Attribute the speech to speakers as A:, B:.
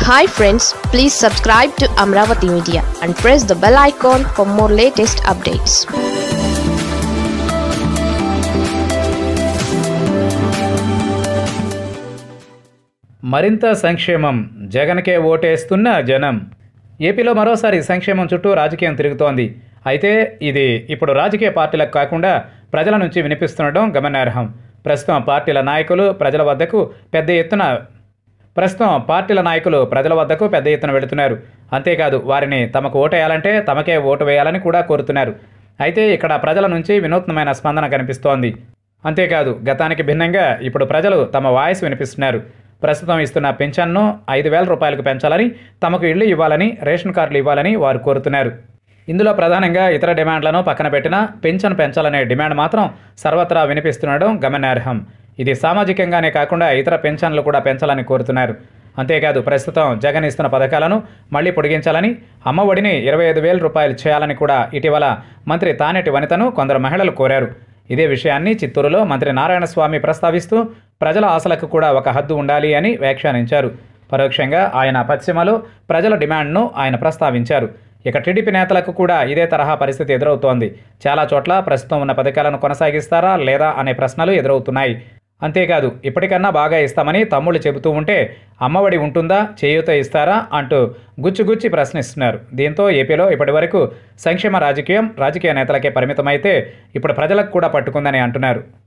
A: hi friends please subscribe to Amaravati media and press the bell icon for more latest updates
B: మరింత సంక్షేమం జగన్కే ఓటేస్తున్న జనం ఏపీలో మరోసారి సంక్షేమం చుట్టూ రాజకీయం తిరుగుతోంది అయితే ఇది ఇప్పుడు రాజకీయ పార్టీలకు కాకుండా ప్రజల నుంచి వినిపిస్తుండడం గమనార్హం ప్రస్తుతం పార్టీల నాయకులు ప్రజల వద్దకు పెద్ద ఎత్తున ప్రస్తుతం పార్టీల నాయకులు ప్రజల వద్దకు పెద్ద ఎత్తున వెళుతున్నారు అంతేకాదు వారిని తమకు ఓటేయాలంటే తమకే ఓటు వేయాలని కూడా కోరుతున్నారు అయితే ఇక్కడ ప్రజల నుంచి వినూత్నమైన స్పందన కనిపిస్తోంది అంతేకాదు గతానికి భిన్నంగా ఇప్పుడు ప్రజలు తమ వాయిస్ వినిపిస్తున్నారు ప్రస్తుతం ఇస్తున్న పెన్షన్ను ఐదు వేల రూపాయలకు పెంచాలని తమకు ఇళ్లు ఇవ్వాలని రేషన్ కార్డులు ఇవ్వాలని వారు కోరుతున్నారు ఇందులో ప్రధానంగా ఇతర డిమాండ్లను పక్కన పెట్టిన పెన్షన్ పెంచాలనే డిమాండ్ మాత్రం సర్వత్రా వినిపిస్తుండడం గమనార్హం ఇది సామాజికంగానే కాకుండా ఇతర పెన్షన్లు కూడా పెంచాలని కోరుతున్నారు అంతేకాదు ప్రస్తుతం జగన్ ఇస్తున్న పథకాలను మళ్లీ పొడిగించాలని అమ్మఒడిని ఇరవై ఐదు వేల రూపాయలు చేయాలని కూడా ఇటీవల మంత్రి తానేటి వనితను కొందరు మహిళలు కోరారు ఇదే విషయాన్ని చిత్తూరులో మంత్రి నారాయణస్వామి ప్రస్తావిస్తూ ప్రజల ఆశలకు కూడా ఒక హద్దు ఉండాలి అని వ్యాఖ్యానించారు పరోక్షంగా ఆయన పశ్చిమలో ప్రజల డిమాండ్ను ఆయన ప్రస్తావించారు ఇక టీడీపీ నేతలకు కూడా ఇదే తరహా పరిస్థితి ఎదురవుతోంది చాలా చోట్ల ప్రస్తుతం ఉన్న పథకాలను కొనసాగిస్తారా లేదా అనే ప్రశ్నలు ఎదురవుతున్నాయి అంతేకాదు ఇప్పటికన్నా బాగా ఇస్తామని తమ్ముళ్ళు చెబుతూ ఉంటే అమ్మఒడి ఉంటుందా చేయూత ఇస్తారా అంటూ గుచ్చిగుచ్చి ప్రశ్నిస్తున్నారు దీంతో ఏపీలో ఇప్పటివరకు సంక్షేమ రాజకీయం రాజకీయ నేతలకే పరిమితమైతే ఇప్పుడు ప్రజలకు కూడా పట్టుకుందని అంటున్నారు